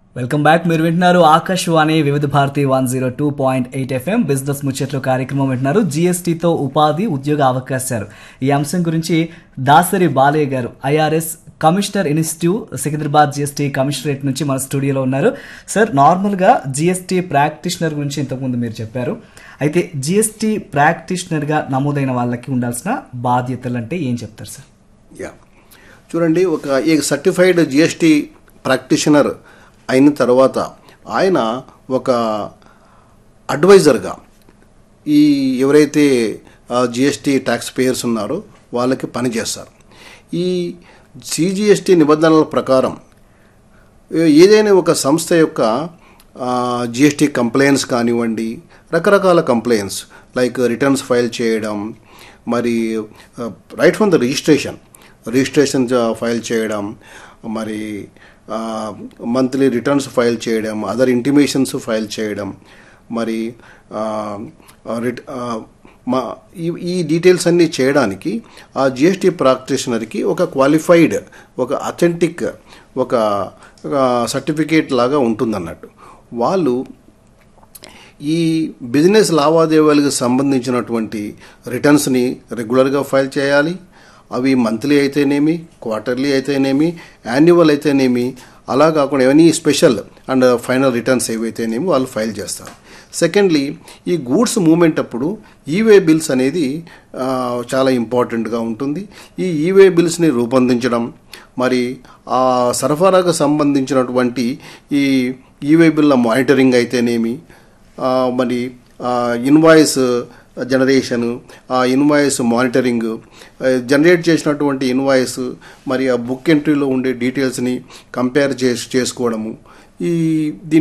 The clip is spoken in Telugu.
వెల్కమ్ బ్యాక్ మీరు వింటున్నారు Akashvani Vividh Bharati one zero two point eight FM business ముచ్చట్లు కార్యక్రమం వింటున్నారు జీఎస్టీతో ఉపాధి ఉద్యోగ అవకాశాలు ఈ అంశం గురించి దాసరి బాలయ్య గారు IRS commissioner institute Secunderabad GST commissionerate నుంచి మన స్టూడియోలో ఉన్నారు సార్ నార్మల్గా జీఎస్టీ ప్రాక్టీషనర్ గురించి ఇంతకుముందు మీరు చెప్పారు అయితే జీఎస్టీ ప్రాక్టీషనర్గా నమోదైన వాళ్ళకి ఉండాల్సిన బాధ్యతలు అంటే ఏం చెప్తారు సార్ యా చూడండి ఒక ఈ సర్టిఫైడ్ జిఎస్టీ ప్రాక్టీషనర్ అయిన తర్వాత ఆయన ఒక అడ్వైజర్గా ఈ ఎవరైతే జిఎస్టీ ట్యాక్స్ పేయర్స్ ఉన్నారో వాళ్ళకి పనిచేస్తారు ఈ సిజిఎస్టీ నిబంధనల ప్రకారం ఏ- ఏదైనా ఒక సంస్థ యొక్క జిఎస్టీ కంప్లైంట్స్ కానివ్వండి రకరకాల కంప్లైంట్స్ లైక్ రిటర్న్స్ ఫైల్ చేయడం మరి right from the registration registration file చేయడం మరి మంత్లీ రిటర్న్స్ ఫైల్ చేయడం అదర్ ఇంటిమేషన్స్ ఫైల్ చేయడం మరి ఆ, రిట్ ఆ, మా ఈ ఈ డీటెయిల్స్ అన్నీ చేయడానికి ఆ జిఎస్టీ ప్రాక్టీషనర్కి ఒక క్వాలిఫైడ్ ఒక అథెంటిక్ ఒక సర్టిఫికేట్ లాగా ఉంటుందన్నట్టు వాళ్ళు ఈ బిజినెస్ లావాదేవీలకు సంబంధించినటువంటి రిటర్న్స్ని రెగ్యులర్గా ఫైల్ చేయాలి అవి మంత్లీ అయితేనేమి క్వార్టర్లీ అయితేనేమి యాన్యువల్ అయితేనేమి అలా కాకుండా any special and final returns ఏవైతేనేమి వాళ్ళు ఫైల్ చేస్తారు సెకండ్లీ ఈ గూడ్స్ మూమెంట్ అప్పుడు ఈవే బిల్స్ అనేది ఆ, చాలా ఇంపార్టెంట్గా ఉంటుంది ఈ ఈవే బిల్స్ని రూపొందించడం మరి ఆ సరఫరాకు సంబంధించినటువంటి ఈ ఈవే బిల్ల మానిటరింగ్ అయితేనేమి ఆ, మరి ఇన్వాయిస్ జనరేషన్ ఆ ఇన్వాయిస్ మానిటరింగ్ జనరేట్ చేసినటువంటి ఇన్వాయిస్ మరి ఆ బుక్ ఎంట్రీలో ఉండే డీటెయిల్స్ని కంపేర్ చేసి చేసుకోవడము ఈ దీని